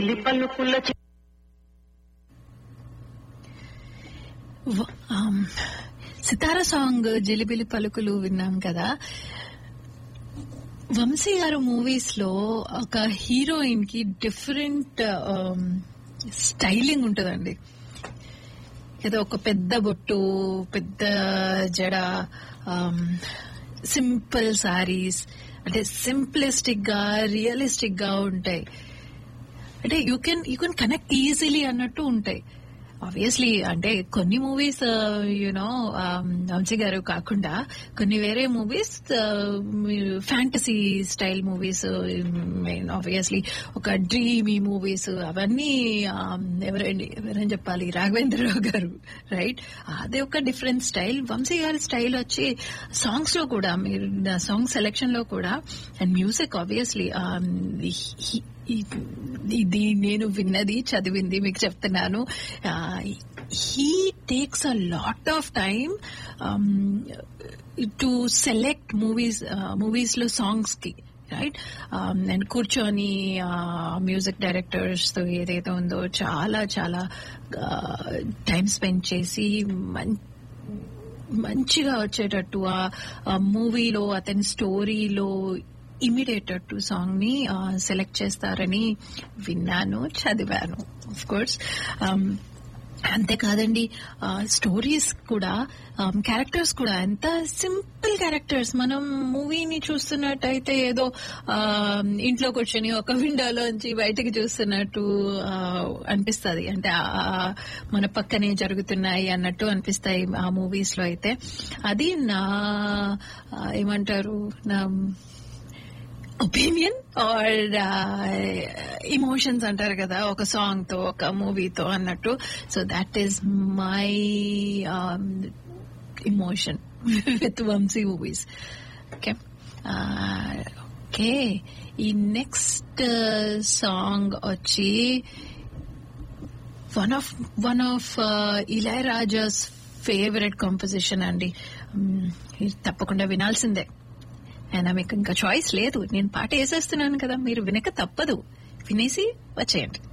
పలుకుల చె- వ- ఆమ్, సితారా సాంగ్ జిలిబిలి పలుకులు విన్నాం కదా వంశీ గారు మూవీస్ లో ఒక హీరోయిన్ కి డిఫరెంట్ స్టైలింగ్ ఉంటుందండి ఏదో ఒక పెద్ద బొట్టు పెద్ద జడ సింపుల్ సారీస్ అంటే సింప్లిస్టిక్ గా రియలిస్టిక్ గా ఉంటాయి అంటే you can you can connect easily అన్నట్టు ఉంటాయి ఆబ్వియస్లీ అంటే కొన్ని మూవీస్ యునో వంశీ గారు కాకుండా కొన్ని వేరే movies fantasy style movies obviously ఒక డ్రీమీ మూవీస్ అవన్నీ um, ఎవరండి ఎవరని చెప్పాలి రాఘవేంద్రరావు గారు రైట్ అదే ఒక డిఫరెంట్ స్టైల్ వంశీ గారి స్టైల్ వచ్చి సాంగ్స్ లో కూడా మీరు సాంగ్ సెలెక్షన్ లో కూడా అండ్ మ్యూజిక్ ఆబ్వియస్లీ ఇది నేను విన్నది చదివింది మీకు చెప్తున్నాను he takes a lot of time to select movies movies లో సాంగ్స్ కి రైట్ నేను కూర్చొని మ్యూజిక్ డైరెక్టర్స్ తో ఏదైతే ఉందో చాలా చాలా టైం స్పెండ్ చేసి మం- మంచిగా వచ్చేటట్టు ఆ మూవీలో అతని స్టోరీలో ఇమిడేటట్టు సాంగ్ ని సెలెక్ట్ చేస్తారని విన్నాను చదివాను ఆఫ్ కోర్స్ అంతేకాదండి స్టోరీస్ కూడా క్యారెక్టర్స్ కూడా ఎంత సింపుల్ క్యారెక్టర్స్ మనం మూవీని చూస్తున్నట్టయితే ఏదో ఆ, ఇంట్లో కూర్చొని ఒక విండోలోంచి బయటకు చూస్తున్నట్టు ఆ, అనిపిస్తది అంటే ఆ, మన పక్కనే జరుగుతున్నాయి అన్నట్టు అనిపిస్తాయి ఆ మూవీస్ లో అయితే అది నా ఆ, ఏమంటారు నా ఒపీనియన్ ఆర్ ఇమోషన్స్ అంటారు కదా ఒక సాంగ్ తో ఒక మూవీతో అన్నట్టు so that is my emotion with Vamshi movies okay okay ఈ నెక్స్ట్ సాంగ్ వచ్చి one of one of Ilaiyaraaja's favourite composition అండి మ్, ఇది తప్పకుండా వినాల్సిందే అయినా మీకు ఇంకా చాయిస్ లేదు నేను పాట వేసేస్తున్నాను కదా మీరు వినక తప్పదు వినేసి వచ్చేయండి